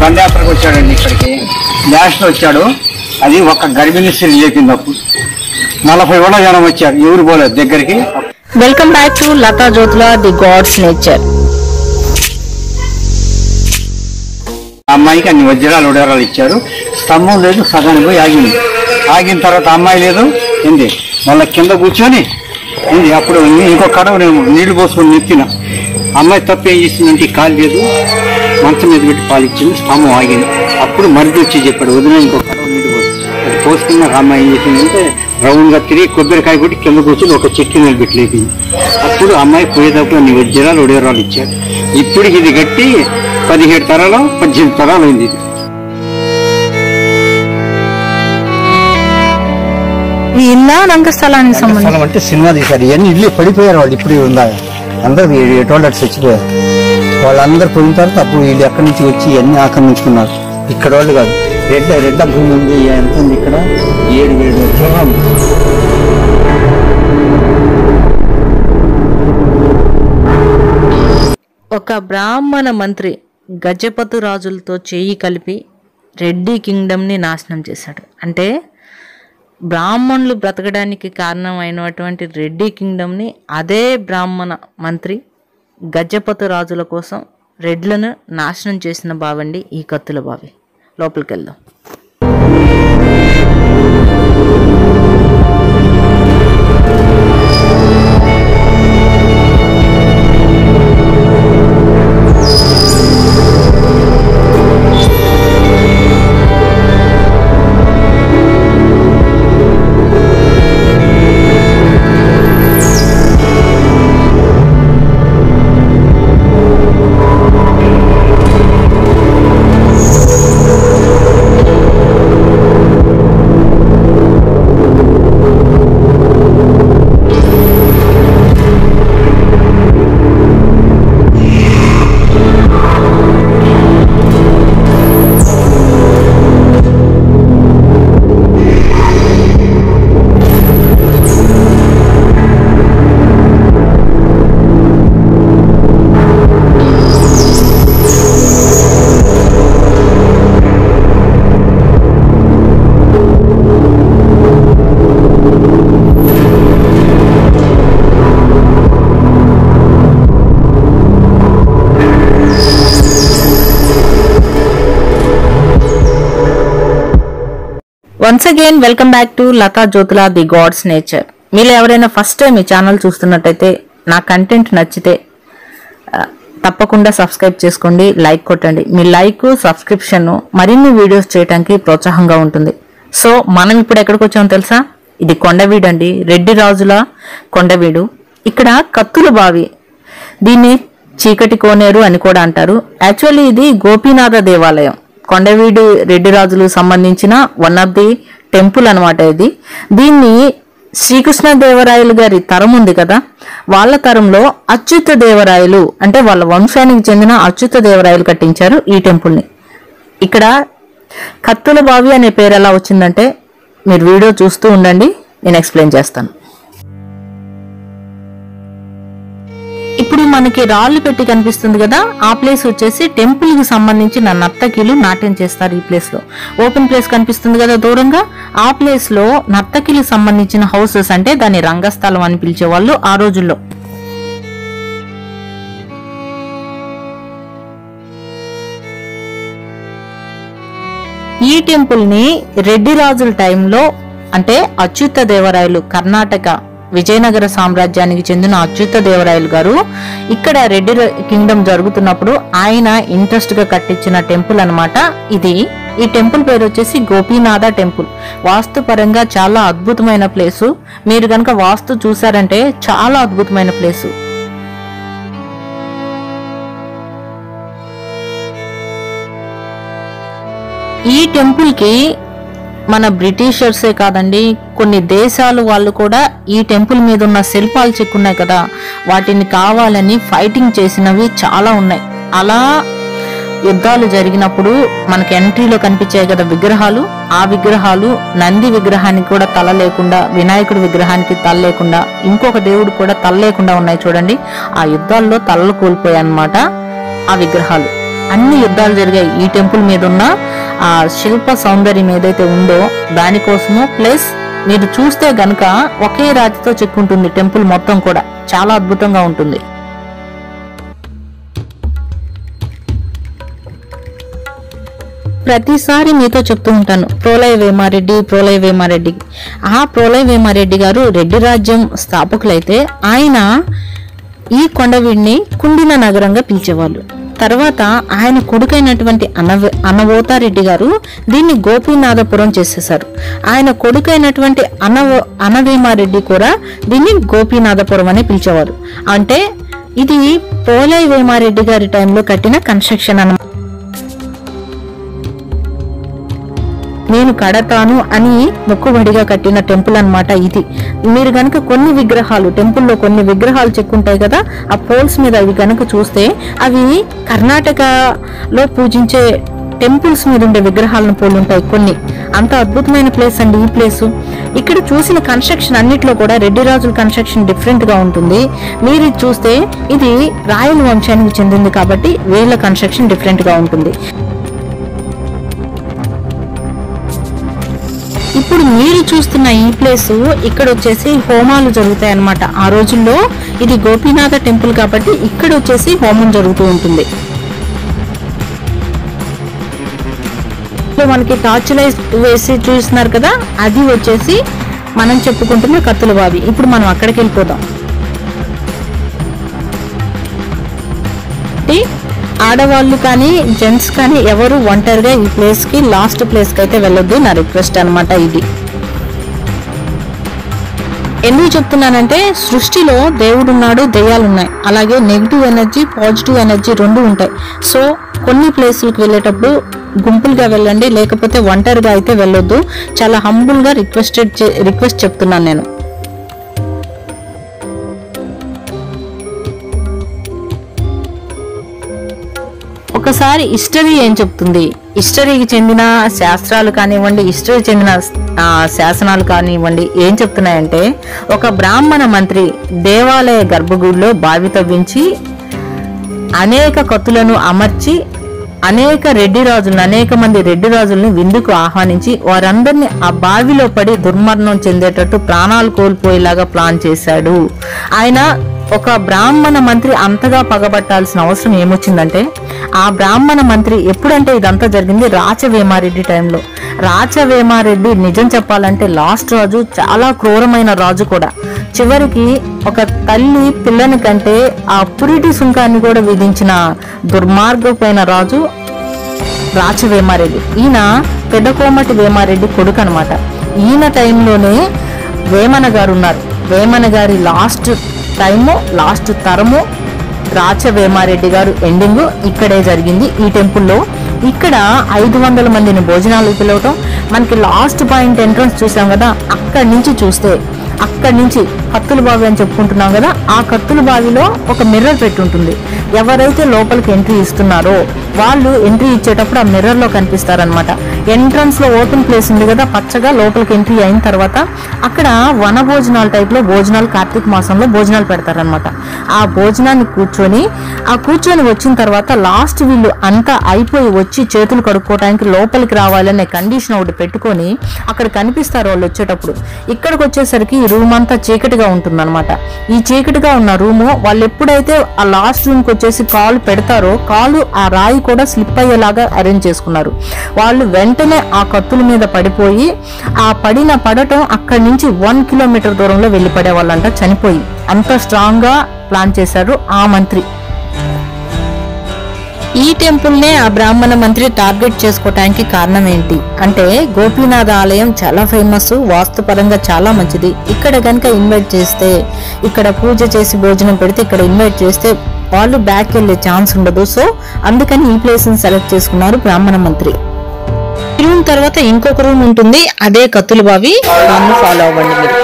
దండయాత్రకు వచ్చాడండి ఇక్కడికి నేషనల్ వచ్చాడు అది ఒక గర్భిణీ స్త్రీ లేపింది అప్పుడు నలభై ఏళ్ళ జనం వచ్చారు ఎవరు పోలేదు దగ్గరికి welcome back to Latha Jyothula the god's nature అమ్మాయికి అన్ని వజ్రాలు ఉడరాలు ఇచ్చారు స్తంభం లేదు సగానికి పోయి ఆగింది ఆగిన తర్వాత అమ్మాయి లేదు ఏంది మళ్ళీ కింద కూర్చొని ఏంది అప్పుడు ఇంకో కడవ నేను నీళ్లు పోసుకొని నెత్తిన అమ్మాయి తప్పు ఏం చేసిందంటే ఈ కాలు లేదు మంచం మీద పెట్టి పాలు ఇచ్చింది స్తంభం ఆగింది అప్పుడు మరిది వచ్చి చెప్పాడు వదిన ఇంకో కడవ నీళ్లు పోసి అది పోసుకున్నాక అమ్మాయి ఏం చేసిందంటే రౌండ్ గా తిరిగి కొబ్బరికాయ కొట్టి కింద కూర్చొని ఒక చెట్టు నిలబెట్టి లేపింది అప్పుడు అమ్మాయి పోయేటప్పుడు అన్ని వజ్రాలు ఉడేరాలు ఇచ్చారు ఇప్పుడు ఇది కట్టి పదిహేడు తరాలు పద్దెనిమిది తరాలు అయింది ఇది ఈ ఇల్లా రంగస్థలానికి సంబంధించి స్థలం అంటే సినిమా తీశారు ఇవన్నీ ఇల్లు పడిపోయారు వాళ్ళు ఇప్పుడు ఉందా అందరూ ఎటువంటి చచ్చిపోయారు వాళ్ళందరూ పోయిన తర్వాత అప్పుడు వీళ్ళు ఎక్కడి నుంచి వచ్చి ఇవన్నీ ఆక్రమించుకున్నారు ఇక్కడ వాళ్ళు కాదు రెడ్డ రెడ్డ భూమి ఉంది ఎంత ఉంది ఇక్కడ ఏడు ఏడు ఎకరాలు ఉంది. ఒక బ్రాహ్మణ మంత్రి గజపతు రాజులతో చేయి కలిపి రెడ్డి కింగ్డమ్ని నాశనం చేశాడు అంటే బ్రాహ్మణులు బ్రతకడానికి కారణమైనటువంటి రెడ్డి కింగ్డమ్ని అదే బ్రాహ్మణ మంత్రి గజపతు రాజుల కోసం రెడ్లను నాశనం చేసిన బావండి ఈ కత్తుల బావి లోపలికి వెళ్దాం once again welcome back to Latha Jyothula the god's nature మీరు ఎవరైనా ఫస్ట్ టైం ఈ ఛానల్ చూస్తున్నట్టయితే నా కంటెంట్ నచ్చితే ఆ, తప్పకుండా సబ్స్క్రైబ్ చేసుకోండి లైక్ కొట్టండి మీ లైక్ సబ్స్క్రిప్షన్ మరిన్ని వీడియోస్ చేయడానికి ప్రోత్సాహంగా ఉంటుంది సో మనం ఇప్పుడు ఎక్కడికి వచ్చామో తెలుసా ఇది కొండవీడు అండి రెడ్డి రాజుల కొండవీడు ఇక్కడ కత్తుల బావి దీన్ని చీకటి కోనేరు అని కూడా అంటారు యాక్చువల్లీ ఇది గోపీనాథ దేవాలయం కొండవీడు రెడ్డి రాజులు సంబంధించిన వన్ ఆఫ్ ది టెంపుల్ అన్నమాట ఇది దీన్ని శ్రీకృష్ణ దేవరాయలు గారి తరం ఉంది కదా వాళ్ళ తరంలో అచ్యుత దేవరాయలు అంటే వాళ్ళ వంశానికి చెందిన అచ్యుత దేవరాయలు కట్టించారు ఈ టెంపుల్ ని ఇక్కడ కత్తుల బావి అనే పేరు ఎలా వచ్చిందంటే మీరు వీడియో చూస్తూ ఉండండి నేను ఎక్స్ప్లెయిన్ చేస్తాను ఇప్పుడు మనకి రాళ్ళు పెట్టి కనిపిస్తుంది కదా ఆ ప్లేస్ వచ్చేసి టెంపుల్ కి సంబంధించిన నర్తకిలు నాట్యం చేస్తారు ఈ ప్లేస్ లో ఓపెన్ ప్లేస్ కనిపిస్తుంది కదా దూరంగా ఆ ప్లేస్ లో నర్తకిలకు సంబంధించిన హౌసెస్ అంటే దాని రంగస్థలం అని పిలిచేవాళ్ళు ఆ రోజుల్లో ఈ టెంపుల్ ని రెడ్డి రాజుల టైంలో అంటే అచ్యుత దేవరాయలు కర్ణాటక విజయనగర సామ్రాజ్యానికి చెందిన అచ్యుత దేవరాయలు గారు ఇక్కడ రెడ్డి కింగ్డమ్ జరుగుతున్నప్పుడు ఆయన ఇంట్రెస్ట్ గా కట్టించిన టెంపుల్ అన్నమాట ఇది ఈ టెంపుల్ పేరు వచ్చేసి గోపీనాథ టెంపుల్ వాస్తు పరంగా చాలా అద్భుతమైన ప్లేసు మీరు గనక వాస్తు చూసారంటే చాలా అద్భుతమైన ప్లేసు ఈ టెంపుల్ కి మన బ్రిటిషర్సే కాదండి కొన్ని దేశాలు వాళ్ళు కూడా ఈ టెంపుల్ మీద ఉన్న శిల్పాలు చెక్కున్నాయి కదా వాటిని కావాలని ఫైటింగ్ చేసినవి చాలా ఉన్నాయి అలా యుద్ధాలు జరిగినప్పుడు మనకి ఎంట్రీలో కనిపించాయి కదా విగ్రహాలు ఆ విగ్రహాలు నంది విగ్రహానికి కూడా తల లేకుండా వినాయకుడి విగ్రహానికి తల లేకుండా ఇంకొక దేవుడు కూడా తల లేకుండా ఉన్నాయి చూడండి ఆ యుద్ధాల్లో తలలు కోల్పోయాయి అన్నమాట ఆ విగ్రహాలు అన్ని యుద్ధాలు జరిగాయి ఈ టెంపుల్ మీద ఉన్న ఆ శిల్ప సౌందర్యం ఏదైతే ఉందో దానికోసము ప్లస్ మీరు చూస్తే గనుక ఒకే రాతితో చెక్కుంటుంది టెంపుల్ మొత్తం కూడా చాలా అద్భుతంగా ఉంటుంది ప్రతిసారి మీతో చెప్తూ ఉంటాను ప్రోలయ వేమారెడ్డి ప్రోలయ వేమారెడ్డి ఆ ప్రోలయ వేమారెడ్డి గారు రెడ్డి రాజ్యం స్థాపకులైతే ఆయన ఈ కొండవీడిని కుండిన నగరంగా పిలిచేవాళ్ళు తర్వాత ఆయన కొడుకైనటువంటి అనవ అనవోతారెడ్డి గారు దీన్ని గోపీనాథపురం చేసేశారు ఆయన కొడుకైనటువంటి అనవ అనవేమారెడ్డి కూడా దీన్ని గోపీనాథపురం అని పిలిచేవారు అంటే ఇది పోలై వేమారెడ్డి గారి టైంలో కట్టిన కన్స్ట్రక్షన్ అన్నమాట నేను కడతాను అని మొక్కుబడిగా కట్టిన టెంపుల్ అన్నమాట ఇది మీరు గనక కొన్ని విగ్రహాలు టెంపుల్లో కొన్ని విగ్రహాలు చెక్కుంటాయి కదా ఆ పోల్స్ మీద అవి గనక చూస్తే అవి కర్ణాటకలో పూజించే టెంపుల్స్ మీద ఉండే విగ్రహాలను పోలి ఉంటాయి కొన్ని అంత అద్భుతమైన ప్లేస్ అండి ఈ ప్లేస్ ఇక్కడ చూసిన కన్స్ట్రక్షన్ అన్నిట్లో కూడా రెడ్డి రాజుల కన్స్ట్రక్షన్ డిఫరెంట్ గా ఉంటుంది మీరు ఇది చూస్తే ఇది రాయల వంశానికి చెందింది కాబట్టి వీళ్ళ కన్స్ట్రక్షన్ డిఫరెంట్ గా ఉంటుంది ఇప్పుడు మీరు చూస్తున్న ఈ ప్లేస్ ఇక్కడ వచ్చేసి హోమాలు జరుగుతాయి అన్నమాట ఆ రోజుల్లో ఇది గోపీనాథ టెంపుల్ కాబట్టి ఇక్కడ వచ్చేసి హోమం జరుగుతూ ఉంటుంది ఇప్పుడు మనకి టార్చ్ లైట్ వేసి చూస్తున్నారు కదా అది వచ్చేసి మనం చెప్పుకుంటున్న కత్తుల బావి ఇప్పుడు మనం అక్కడికి వెళ్ళిపోదాం కాబట్టి ఆడవాళ్ళు కానీ జెంట్స్ కానీ ఎవరు ఒంటరిగా ఈ ప్లేస్ కి లాస్ట్ ప్లేస్ కి అయితే వెళ్ళొద్దు నా రిక్వెస్ట్ అన్నమాట ఇది ఎందుకు చెప్తున్నానంటే సృష్టిలో దేవుడు ఉన్నాడు దెయ్యాలు ఉన్నాయి అలాగే నెగిటివ్ ఎనర్జీ పాజిటివ్ ఎనర్జీ రెండు ఉంటాయి సో కొన్ని ప్లేసులకు వెళ్ళేటప్పుడు గుంపులుగా వెళ్ళండి లేకపోతే ఒంటరిగా అయితే వెళ్ళొద్దు చాలా హంబుల్ గా రిక్వెస్టెడ్ రిక్వెస్ట్ చెప్తున్నాను నేను ఒకసారి హిస్టరీ ఏం చెప్తుంది హిస్టరీకి చెందిన శాస్త్రాలు కానివ్వండి హిస్టరీ చెందిన ఆ, శాసనాలు కానివ్వండి ఏం చెప్తున్నాయంటే ఒక బ్రాహ్మణ మంత్రి దేవాలయ గర్భగుడిలో బావి తవ్వించి అనేక కత్తులను అమర్చి అనేక రెడ్డి రాజులను అనేక మంది రెడ్డి రాజుల్ని విందుకు ఆహ్వానించి వారందరినీ ఆ బావిలో పడి దుర్మరణం చెందేటట్టు ప్రాణాలు కోల్పోయేలాగా ప్లాన్ చేశాడు ఆయన ఒక బ్రాహ్మణ మంత్రి అంతగా పగబట్టాల్సిన అవసరం ఏమొచ్చిందంటే ఆ బ్రాహ్మణ మంత్రి ఎప్పుడంటే ఇదంతా జరిగింది రాచవేమారెడ్డి టైంలో రాచవేమారెడ్డి నిజం చెప్పాలంటే లాస్ట్ రాజు చాలా క్రూరమైన రాజు కూడా చివరికి ఒక తల్లి పిల్లని కంటే ఆ పురిటి సుంకాన్ని కూడా విధించిన దుర్మార్గమైన రాజు రాచ వేమారెడ్డి ఈయన పెద్దకోమటి వేమారెడ్డి కొడుకు అనమాట ఈయన టైంలోనే వేమన గారు ఉన్నారు వేమన గారి లాస్ట్ టైము లాస్ట్ తరము రాచ వేమారెడ్డి గారు ఎండింగ్ ఇక్కడే జరిగింది ఈ టెంపుల్లో ఇక్కడ ఐదు వందల మందిని భోజనాలు పిలవటం మనకి లాస్ట్ పాయింట్ ఎంట్రన్స్ చూసాం కదా అక్కడి నుంచి చూస్తే అక్కడి నుంచి కత్తుల బావి అని చెప్పుకుంటున్నాం కదా ఆ కత్తుల బావిలో ఒక మిర్రర్ పెట్టి ఉంటుంది ఎవరైతే లోపలికి ఎంట్రీ ఇస్తున్నారో వాళ్ళు ఎంట్రీ ఇచ్చేటప్పుడు ఆ మిర్రర్ లో కనిపిస్తారనమాట ఎంట్రన్స్ లో ఓపెన్ ప్లేస్ ఉంది కదా పచ్చగా లోపలికి ఎంట్రీ అయిన తర్వాత అక్కడ వన భోజనాల టైప్ లో భోజనాలు కార్తీక మాసంలో భోజనాలు పెడతారనమాట ఆ భోజనాన్ని కూర్చొని ఆ కూర్చొని వచ్చిన తర్వాత లాస్ట్ వీళ్ళు అంతా అయిపోయి వచ్చి చేతులు కడుక్కోవడానికి లోపలికి రావాలనే కండిషన్ ఒకటి పెట్టుకొని అక్కడ కనిపిస్తారు వాళ్ళు వచ్చేటప్పుడు ఇక్కడికి వచ్చేసరికి ఈ రూమ్ అంతా చీకటిగా ఉంటుందన్నమాట ఈ చీకటిగా ఉన్న రూము వాళ్ళు ఎప్పుడైతే ఆ లాస్ట్ రూమ్ కి వచ్చేసి కాలు పెడతారో కాలు ఆ రాయి కూడా స్లిప్ అయ్యేలాగా అరేంజ్ చేసుకున్నారు వాళ్ళు వెంటనే ఆ కత్తుల మీద పడిపోయి ఆ పడిన పడటం అక్కడి నుంచి వన్ కిలోమీటర్ దూరంలో వెళ్ళి పడే వాళ్ళంట చనిపోయి అంత స్ట్రాంగ్ గా ప్లాన్ చేశారు ఆ మంత్రి ఈ టెంపుల్ నే ఆ బ్రాహ్మణ మంత్రి టార్గెట్ చేసుకోవటానికి కారణం ఏంటి అంటే గోపీనాథ ఆలయం చాలా ఫేమస్ వాస్తుపరంగా చాలా మంచిది ఇక్కడ గనుక ఇన్వైట్ చేస్తే ఇక్కడ పూజ చేసి భోజనం పెడితే ఇక్కడ ఇన్వైట్ చేస్తే వాళ్ళు బ్యాక్ వెళ్ళే ఛాన్స్ ఉండదు సో అందుకని ఈ ప్లేస్ ని సెలెక్ట్ చేసుకున్నారు బ్రాహ్మణ మంత్రి ఈ రూమ్ తర్వాత ఇంకొక రూమ్ ఉంటుంది అదే కత్తుల బావి దాన్ని ఫాలో అవ్వండి మీరు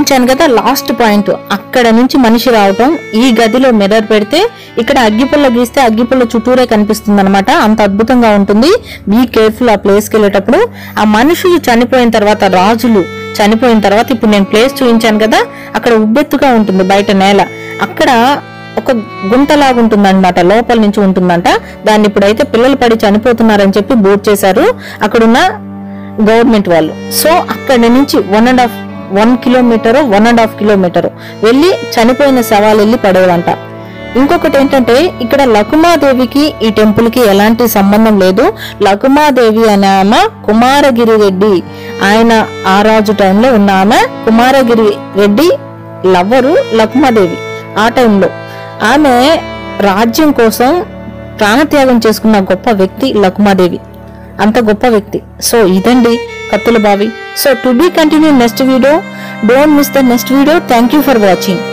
చూపించాను కదా లాస్ట్ పాయింట్ అక్కడ నుంచి మనిషి రావటం ఈ గదిలో మిర్రర్ పెడితే ఇక్కడ అగ్గిపుల్ల గీస్తే అగ్గిపుల్ల చుట్టూరే కనిపిస్తుంది అనమాట అంత అద్భుతంగా ఉంటుంది బీ కేర్ఫుల్ ఆ ప్లేస్ కి వెళ్ళేటప్పుడు ఆ మనుషులు చనిపోయిన తర్వాత రాజులు చనిపోయిన తర్వాత ఇప్పుడు నేను ప్లేస్ చూపించాను కదా అక్కడ ఉబ్బెత్తుగా ఉంటుంది బయట నేల అక్కడ ఒక గుంటలాగా ఉంటుందన్నమాట లోపల నుంచి ఉంటుందంట దాన్ని ఇప్పుడైతే పిల్లలు పడి చనిపోతున్నారని చెప్పి బూట్ చేశారు అక్కడున్న గవర్నమెంట్ వాళ్ళు సో అక్కడి నుంచి one and half one kilometre one and half kilometre వెళ్ళి చనిపోయిన శవాలు వెళ్ళి పడేవంట ఇంకొకటి ఏంటంటే ఇక్కడ లకుమాదేవికి ఈ టెంపుల్ కి ఎలాంటి సంబంధం లేదు లకుమాదేవి అనే ఆమె కుమారగిరి రెడ్డి ఆయన ఆ రాజు టైంలో ఉన్న ఆమె కుమారగిరి రెడ్డి లవ్వరు లకుమాదేవి ఆ టైంలో ఆమె రాజ్యం కోసం ప్రాణత్యాగం చేసుకున్న గొప్ప వ్యక్తి లకుమాదేవి అంత గొప్ప వ్యక్తి సో ఇదండి కత్తుల బావి so to be continue next video don't miss the next video thank you for watching